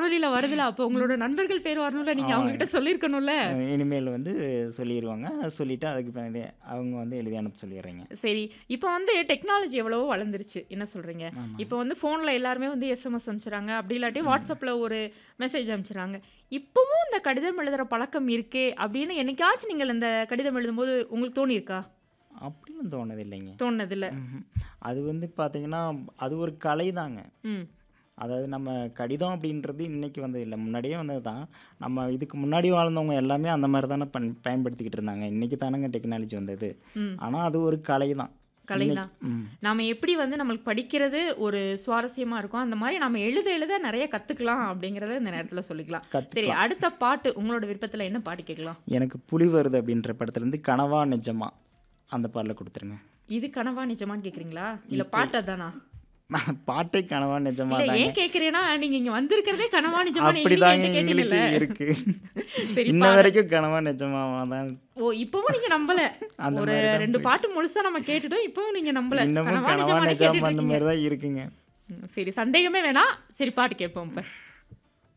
வானொலியில வருதுல, அப்போ உங்களோட நண்பர்கள் பேர் வரணும்ல. நீங்க அவங்க ஆமாங்க. கிட்ட சொல்லியிருக்கணும்ல. அ இனிமேல் வந்து சொல்லிருவாங்க. சொல்லிட்டு அதுக்கு பின்னாடி அவங்க வந்து எழுதி அனுப்ப சொல்லிர்றேங்க. சரி. இப்போ வந்து டெக்னாலஜி எவ்வளவோ வளர்ந்துருச்சு. என்ன சொல்றீங்க? ஆமாங்க. இப்போ வந்து ஃபோன்ல எல்லாருமே வந்து எஸ்எம்எஸ் அனுப்பிச்சுறாங்க. அப்படி இல்லாட்டி ம். WhatsAppல ஒரு மெசேஜ் அனுப்பிச்சுறாங்க. இப்பவும் இந்த கடிதம் எழுதுற பழக்கம் இருக்கே அப்படின்னு என்னைக்காச்சும் நீங்கள் இந்த கடிதம் எழுதும்போது உங்களுக்கு தோணியிருக்கா? அப்படின்னு தோணுது இல்லைங்க. தோணுனதில்ல. ம்ஹ்ம். அது வந்து பார்த்தீங்கன்னா, அது ஒரு கலை தாங்க. ம். அதாவது நம்ம கடிதம் அப்படின்றது இன்னைக்கு வந்தது இல்ல. முன்னாடியே வந்தது தான். நம்ம இதுக்கு முன்னாடி வாழ்ந்தவங்க எல்லாமே அந்த மாரி தானே பண் பயன்படுத்திக்கிட்டு இருந்தாங்க. இன்னைக்கு தானங்க டெக்னாலஜி வந்தது. ம். ஆனா அது ஒரு கலை தான். கலை இன்னைக்கு தான். ம். நாம எப்படி வந்து நம்மளுக்கு படிக்கிறது ஒரு சுவாரஸ்யமா இருக்கும். அந்த மாரி நாம எழுத எழுத நெறைய கத்துக்கலாம் அப்படிங்கிறத இந்த நேரத்துல சொல்லிக்கலாம். சரி கத்துக்கலாம். அடுத்த பாட்டு உங்களோட விருப்பத்துல என்ன பாட்டு கேட்கலாம்? எனக்கு புலி வருது அப்படின்ற படத்துலேருந்து கனவா நிஜமா அந்த பாடல குடுத்துருங்க. இது கனவா நிஜமான்னு கேட்குறீங்களா? இல்ல இப்போ பாட்டு அதானா? பாட்டே கனவா நிஜமா இல்ல தாங்க. ஏன் கேட்கிறேன்னா, நீங்க இங்க வந்திருக்கிறதே கனவா நிஜமான்னு நீங்க அப்படிதாங்க என்கிட்ட எங்களுக்கு கேட்டீங்கல்ல. இருக்கு. சரி இன்ன பாடு. வரைக்கும் கனவா நிஜமாவா தான் ஓ இப்பவும் நீங்க நம்பல. அந்த ஒரு மாரி தான் 2 போயிட்டு பாட்டு முழுசா நம்ம கேட்டுட்டோம். இப்பவும் நீங்க நம்பல. இன்னமும் கனவா கனவா நிஜமான்னு நிஜமா கேட்டுட்டு அந்த இருக்கீங்க. மாரி தான் இருக்குங்க. ம், சரி சந்தேகமே வேணாம். சரி பாட்டு கேட்போம் இப்ப.